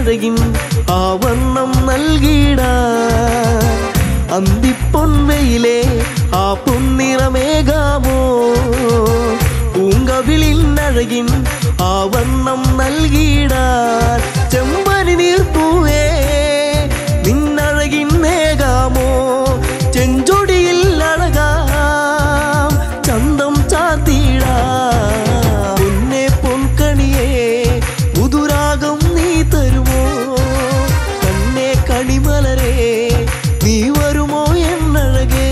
നിന്നഴകിൻ ആവർണം നൽകിട അന്തിപ്പൊൻവയിലെ ആ പൊന്നിറമേകാമോ പൂങ്കവിളിന്നഴകിൻ ആവർണം നൽകിടാൻ ചെമ്പനി നീർപ്പൂവേ നിന്നഴകിൻ നേകാമോ ചെഞ്ചൊടിയിൽ അഴകാം ചന്തം ചാത്തിടാ പൊന്നെ പൊൻകണിയേ പുതുരാഗം നീ തരുമോ കണ്ണേ കണിമലരേ നീ വരുമോ എന്നഴകേ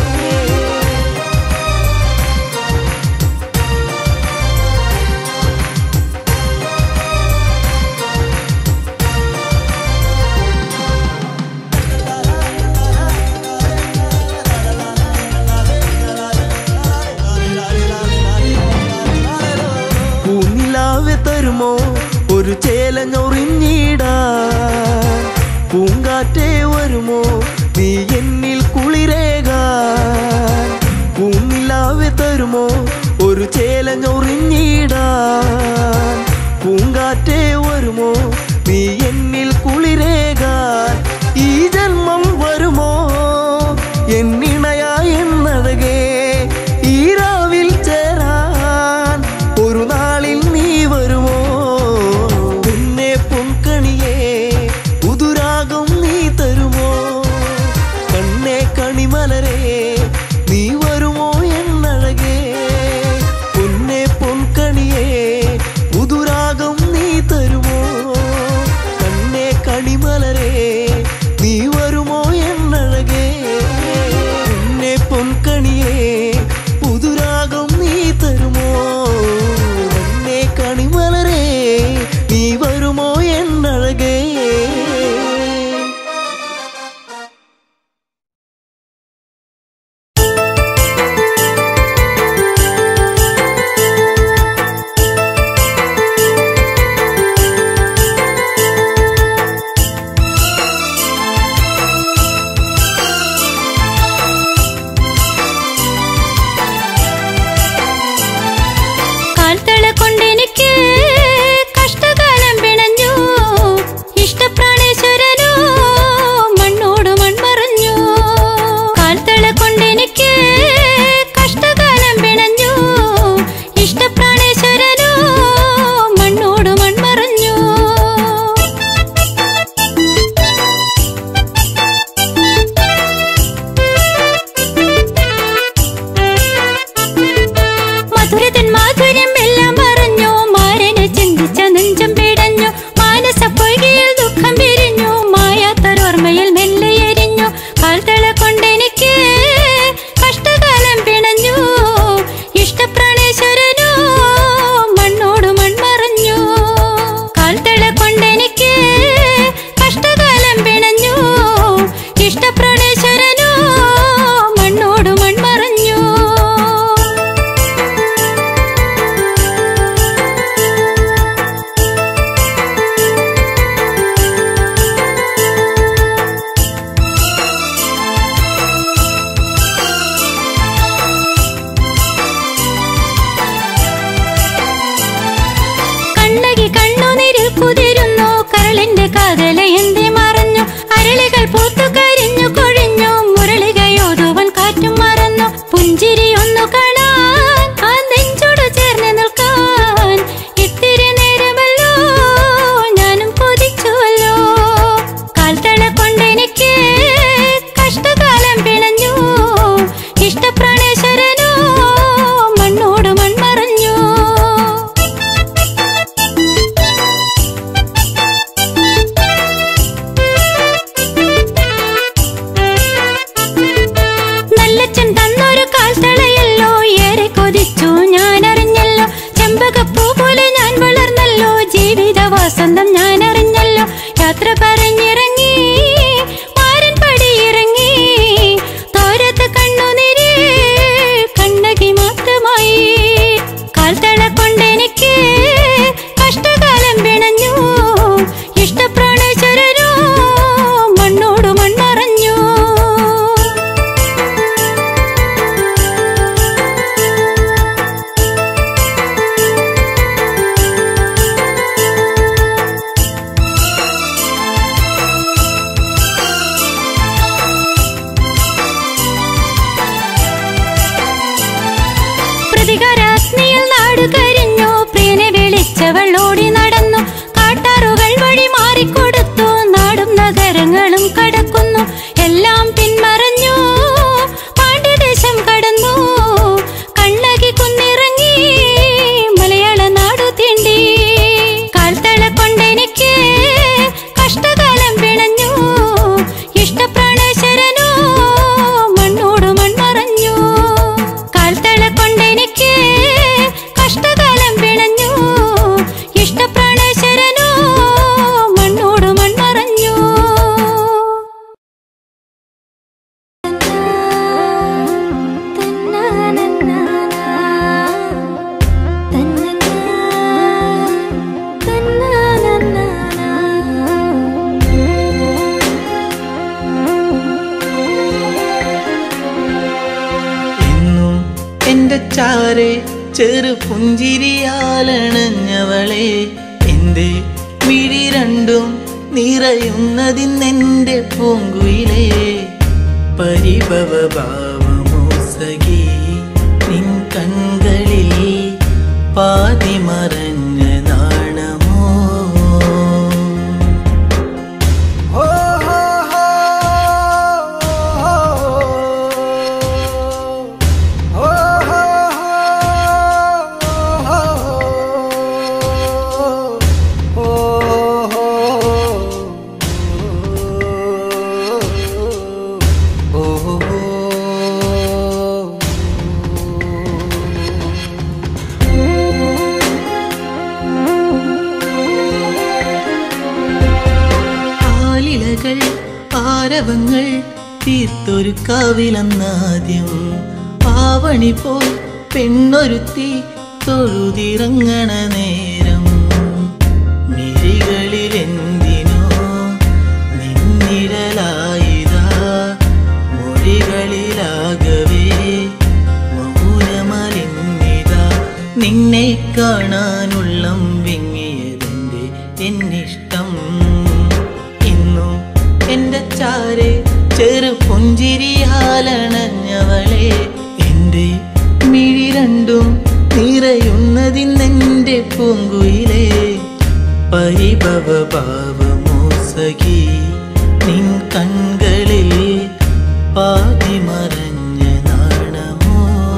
പൂനിലാവെ തരുമോ ഒരു ചേലഞ്ഞൊറിഞ്ഞിടാ പൂങ്കാറ്റേ വരുമോ നീ എന്നിൽ കുളിരേകാൻ പൂനിലാവെ തരുമോ ഒരു ചേലഞ്ഞൊറിഞ്ഞിടാൻ പൂങ്കാറ്റേ വരുമോ നീ എന്നിൽ കുളിരേകാൻ ഈ ജന്മം വരുമോ എന്നിണയാ എന്നഴകേ ഈ രാവിൽ ചേരാൻ ഒരു നാളിൽ നീ വരുമോ പിന്നെ പൊൻകണിയേ പുതുരാഗം നീ തരുമോ കണ്ണേ കണിമലരേ നീ വരുമോ എന്നഴകേ പൊന്നെ പൊൻകണിയേ പുതുരാഗം നീ തരുമോ കണ്ണേ കണിമലരേ നീ വരുമോ എന്നഴകേ പൊന്നെ പൊൻകണിയേ പുതുരാഗം നീ തരുമോ കണ്ണേ കണിമലരേ നീ വരുമോ എന്നഴകേ കാൽത്തള കൊണ്ടെനിക്ക് കഷ്ടകാലം പിണഞ്ഞു ഇഷ്ടപ്രാണേശ്വരനോ മണ്ണോട് മൺമറഞ്ഞു കാൽത്തള കൊണ്ടെനിക്ക് കഷ്ടകാലം പിണഞ്ഞു ഇഷ്ടപ്രാണേശ്വരനോ മണ്ണോട് മൺമറഞ്ഞു മധുരതൻ മാധുര്യം എല്ലാം പറഞ്ഞു മാരന് ചിന്തിച്ച നെഞ്ചം പിടഞ്ഞു മാനസ പൊയ്കയിൽ ദുഃഖം പിരിഞ്ഞു മായാത്തൊരോർമ്മയിൽ മെല്ലെ എരിഞ്ഞു കാൽത്തള കൊണ്ടെനിക്ക് കഷ്ടകാലം പിണഞ്ഞു ഇഷ്ടപ്രാണേശ്വരനോ മണ്ണോട് മൺമറഞ്ഞു കാൽത്തള കൊണ്ടെനിക്ക് കഷ്ടകാലം പിണഞ്ഞു ഇഷ്ടപ്രാണേശ്വരനോ മണ്ണോട് മൺമറഞ്ഞു കണ്ണകി കണ്ണുനീരിൽ കുതിരുന്നു കരളിന്റെ കാതല എന്തി മറഞ്ഞു അരളികൾ പൂത്തു കരിഞ്ഞു കൊഴിഞ്ഞു മുരളികയോതുവൻ കാറ്റും മറന്നു പുഞ്ചിരി ഒന്നു കാണാൻ ആ നെഞ്ചോട് ചേർന്ന് നിൽക്കാൻ ഇത്തിരി നേരമല്ലോ ഞാനും കൊതിച്ചുവല്ലോ കാൽത്തള കൊണ്ടെനിക്ക് കഷ്ടകാലം പിണഞ്ഞു ഇഷ്ടപ്രാണേശ്വരനോ മണ്ണോട് മൺമറഞ്ഞു നല്ലച്ചൻ തന്നൊരു കാൽത്തളയല്ലോ ഏറെ കൊതിച്ചു ഞാൻ അറിഞ്ഞല്ലോ ചെമ്പകപ്പൂ പോലെ ഞാൻ വളർന്നല്ലോ ജീവിത വസന്തം ഞാൻ അറിഞ്ഞല്ലോ യാത്ര പറഞ്ഞിറങ്ങി മാരൻ പടിയിറങ്ങി തോരത്ത് കണ്ണുനിരി കണ്ണകി മാത്രമായി കാൽത്തള കൊണ്ടെനിക്ക് കഷ്ടകാലം പിണഞ്ഞു ഇഷ്ടപ്രാണേശ്വരനോ മണ്ണോട് മൺമറഞ്ഞു പഠിച്ചവൾ ഓടി നടന്നു കാട്ടാറുകൾ വഴി മാറിക്കൊടുത്തു നാടും നഗരങ്ങളും കടക്കുന്നു എല്ലാം പിന്മറഞ്ഞു പാണ്ഡ്യദേശം കടന്നു കണ്ണകി കുന്നിറങ്ങി മലയാള നാടു തീണ്ടി കാൽത്തള കൊണ്ടെനിക്ക് കഷ്ടകാലം പിണഞ്ഞു ഇഷ്ടപ്രാണേശ്വരനോ മണ്ണോട് മൺമറഞ്ഞു കാൽത്തള കൊണ്ടെനിക്ക് കഷ്ടകാലം പിണഞ്ഞു ഇഷ്ടപ്രാണേശ്വരനോ മണ്ണോട് മൺമറഞ്ഞു എന്നും എന്റെ ചാരെ ചെറു പുഞ്ചിരിയാലണഞ്ഞവളെ എന്റെ മിഴി രണ്ടും നിറയുന്നതിന്നെന്റെ പൂങ്കുയിലേ പരിഭവ ഭാവമോ സഖി നിൻ കൺകളിൽ പാതി മറഞ്ഞ നാണമോ ഹോ ഹോ ഹോ ഹോ ഹോ ആലിലകൾ ആരവങ്ങൾ തീർത്തൊരു കാവിലെന്നാദ്യം ആവണി പോൽ പെണ്ണൊരുത്തി തൊഴുതിറങ്ങണ നേരം മിഴികളിലെന്തിനോ നിന്നിഴലായിതാ മൊഴികളിലാകവേ മൗനമലിന്നിതാ നിന്നെ കാണാനുള്ളം വിങ്ങിയതെന്റെ എന്നിഷ്ടം ഇന്നും എന്റെ ചാരെ ചെറു പുഞ്ചിരിയാലണഞ്ഞവളെ എന്റെ മിഴി രണ്ടും നിറയുന്നതിന്നെന്റെ പൂങ്കുയിലേ പരിഭവ ഭാവമോ സഖി നിൻ കൺകളിൽ പാതി മറഞ്ഞ നാണമോ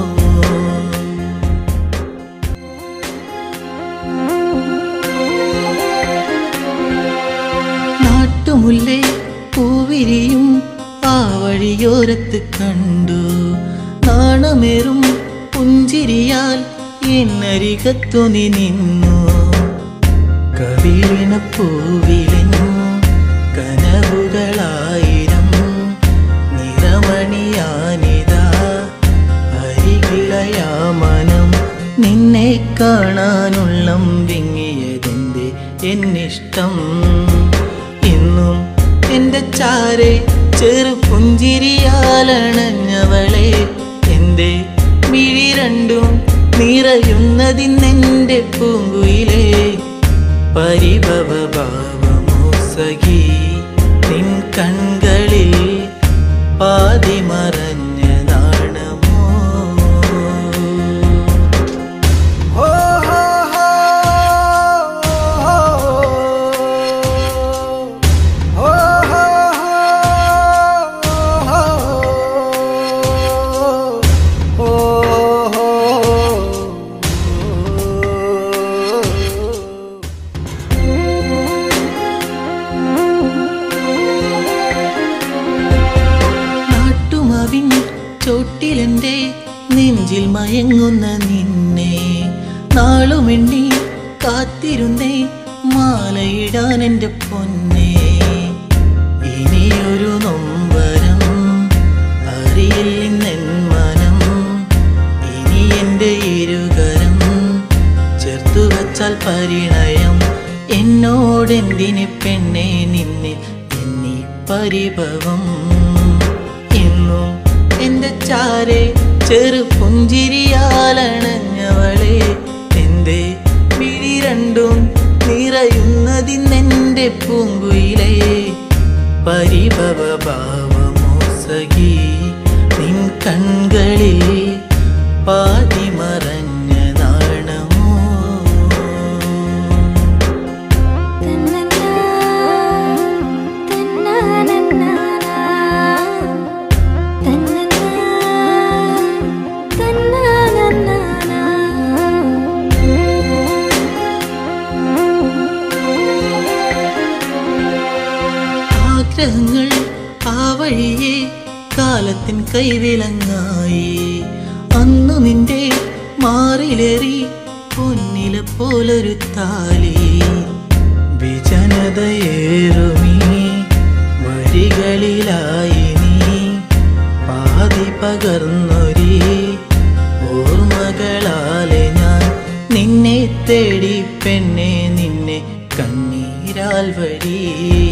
നാട്ടുമുല്ലേ പൂവിരിയും ആ വഴിയോരത്ത് കണ്ടു നാണമേറും പുഞ്ചിരിയാൽ എന്നരികത്തു നീ നിന്നു കവിളിന പൂവിലിനും കനവുകളായിരം നിറമണിയാനിതാ അരികിലയാ മനം നിന്നെ കാണാനുള്ളം വിങ്ങിയതെന്റെ എന്നിഷ്ടം ഇന്നും എന്റെ ചാരെ ചെറു പുഞ്ചിരിയാലണഞ്ഞവളെ എന്റെ മിഴി രണ്ടും നിറയുന്നതിന്നെന്റെ പൂങ്കുയിലേ പരിഭവ ഭാവമോ സഖി നിൻ കൺകളിൽ പാതി മറഞ്ഞ നാണമോ ഹോ ഹോ ഹോ ഹോ ഹോ ഹോ നാട്ടുമാവിൻ ചോട്ടിലെന്റെ നെഞ്ചിൽ മയങ്ങുന്ന നിന്നെ നാളുമെണ്ണി കാത്തിരുന്നേ മാലയിടാൻ എൻ്റെ പൊന്നെ ഇനിയൊരു നൊമ്പരം അറിയില്ലെന്നെൻ മനം ഇനി എൻ്റെ ഇരുകരം ചേർത്തു വച്ചാൽ പരിണയം എന്നോടെന്തിന് പെണ്ണെ നിന്നിൽ എന്നീ പരിഭവം എന്നും എന്റെ ചാരെ ചെറു പുഞ്ചിരിയാലണഞ്ഞവളെ എന്റെ മിഴി രണ്ടും നിറയുന്നതിന്നെന്റെ പൂങ്കുയിലേ പരിഭവ ഭാവമോ സഖി നിൻ കൺകളിൽ പാതി മറഞ്ഞ നാണമോ കൈവിലങ്ങായി അന്നു നിന്റെ മാറിലേറി പൊന്നില പോലൊരു താലി വിജനതയേറുമീ വഴികളിലായി നീ പാതി പകർന്നൊരി ഓർമ്മകളാലെ ഞാൻ നിന്നെ തേടി പെണ്ണെ നിന്നെ കണ്ണീരാൽ വഴി